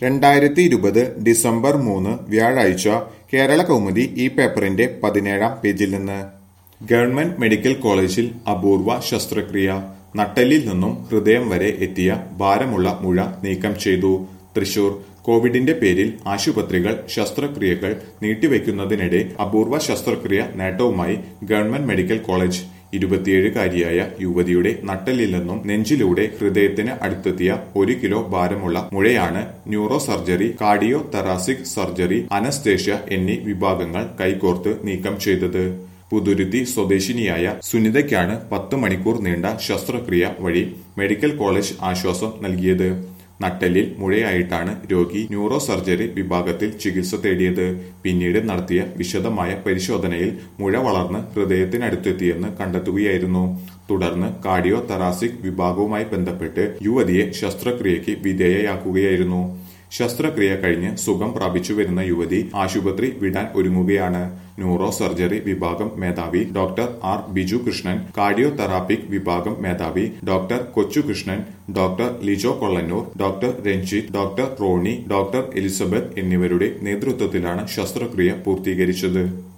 രണ്ടായിരത്തി ഇരുപത് ഡിസംബർ മൂന്ന് വ്യാഴാഴ്ച കേരള കൗമുദി ഈ പേപ്പറിന്റെ പതിനേഴാം പേജിൽ നിന്ന് ഗവൺമെന്റ് മെഡിക്കൽ കോളേജിൽ അപൂർവ ശസ്ത്രക്രിയ നട്ടെല്ലിൽ നിന്നും ഹൃദയം വരെ എത്തിയ ഭാരമുള്ള മുഴ നീക്കം ചെയ്തു തൃശൂർ കോവിഡിന്റെ പേരിൽ ആശുപത്രികൾ ശസ്ത്രക്രിയകൾ നീട്ടിവെക്കുന്നതിനിടെ അപൂർവ ശസ്ത്രക്രിയ നേട്ടവുമായി ഗവൺമെന്റ് മെഡിക്കൽ കോളേജ് ഇരുപത്തിയേഴുകാരിയായ യുവതിയുടെ നട്ടെല്ലിൽ നിന്നും നെഞ്ചിലൂടെ ഹൃദയത്തിന് അടുത്തെത്തിയ ഒരു കിലോ ഭാരമുള്ള മുഴയാണ് neuro surgery cardio thoracic surgery anaesthesia എന്നീ വിഭാഗങ്ങൾ കൈകോർത്ത് നീക്കം ചെയ്തത് പുതുരുത്തി സ്വദേശിനിയായ സുനിതയ്ക്കാണ് പത്ത് മണിക്കൂർ നീണ്ട ശസ്ത്രക്രിയ വഴി മെഡിക്കൽ കോളേജ് ആശ്വാസം നൽകിയത് നട്ടെല്ലിൽ മുഴയായിട്ടാണ് രോഗി ന്യൂറോ സർജറി വിഭാഗത്തിൽ ചികിത്സ തേടിയത് പിന്നീട് നടത്തിയ വിശദമായ പരിശോധനയിൽ മുഴ വളർന്ന് ഹൃദയത്തിനടുത്തെത്തിയെന്ന് കണ്ടെത്തുകയായിരുന്നു തുടർന്ന് കാർഡിയോ തെറാസിക് വിഭാഗവുമായി ബന്ധപ്പെട്ട് യുവതിയെ ശസ്ത്രക്രിയയ്ക്ക് വിധേയയാക്കുകയായിരുന്നു ശസ്ത്രക്രിയ കഴിഞ്ഞ് സുഖം പ്രാപിച്ചു വരുന്ന യുവതി ആശുപത്രി വിടാൻ ഒരുങ്ങുകയാണ് ന്യൂറോ സർജറി വിഭാഗം മേധാവി doctor R Biju Krishnan cardio thoracic വിഭാഗം മേധാവി doctor Kochukrishnan doctor Lijo Kollannoor doctor Ranjith doctor Ronnie doctor Elizabeth എന്നിവരുടെ നേതൃത്വത്തിലാണ് ശസ്ത്രക്രിയ പൂർത്തീകരിച്ചത്